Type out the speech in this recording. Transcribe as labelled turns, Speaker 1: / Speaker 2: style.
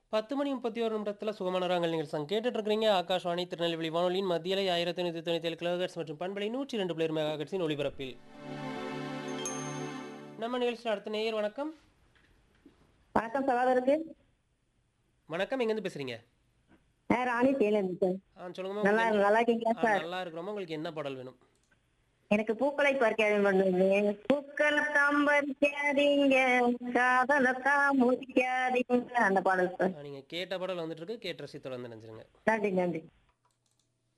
Speaker 1: 10 மணி 31 நிமிடத்துல சுகமான ராகங்கள் நிகழ்ச்சி கேட்டுட்டு இருக்கிறீங்க ஆகாஷ்வாணி திருநெல்வேலி வானொலியின் மத்தியலை 1597 கிலோஹெர்ட்ஸ் மற்றும் பண்பலை 102 பிளேர் மெகாஹெர்ட்ஸின் ஒளிபரப்பில் நம்ம நிகழ்ச்சியில் அடுத்த நேயர் வணக்கம்
Speaker 2: வணக்கம் சகோதரருக்கு
Speaker 1: வணக்கம் எங்கேருந்து பேசுறீங்க
Speaker 2: நான் ராணி தேலன் சார்
Speaker 1: ஆ சொல்லுங்கம்மா
Speaker 2: நல்லா
Speaker 1: உங்களுக்கு
Speaker 2: நல்லா இருக்கீங்களா
Speaker 1: என்ன- ஆ,
Speaker 2: சார்
Speaker 1: நல்லா இருக்கிறோமா உங்களுக்கு என்ன பாடல் வேணும்
Speaker 2: எனக்கு பூக்களை பறிக்காதீங்க பண்ணுங்க பூக்களை தாம் பறிக்காதீங்க காதலை தாம் முடிக்காதீங்க அந்த பாடல் சார்
Speaker 1: ஆ, நீங்க கேட்ட பாடல் வந்துட்டு இருக்கு கேட்ட ரசித்தோட வந்து நினைச்சிருங்க
Speaker 2: நன்றி நன்றி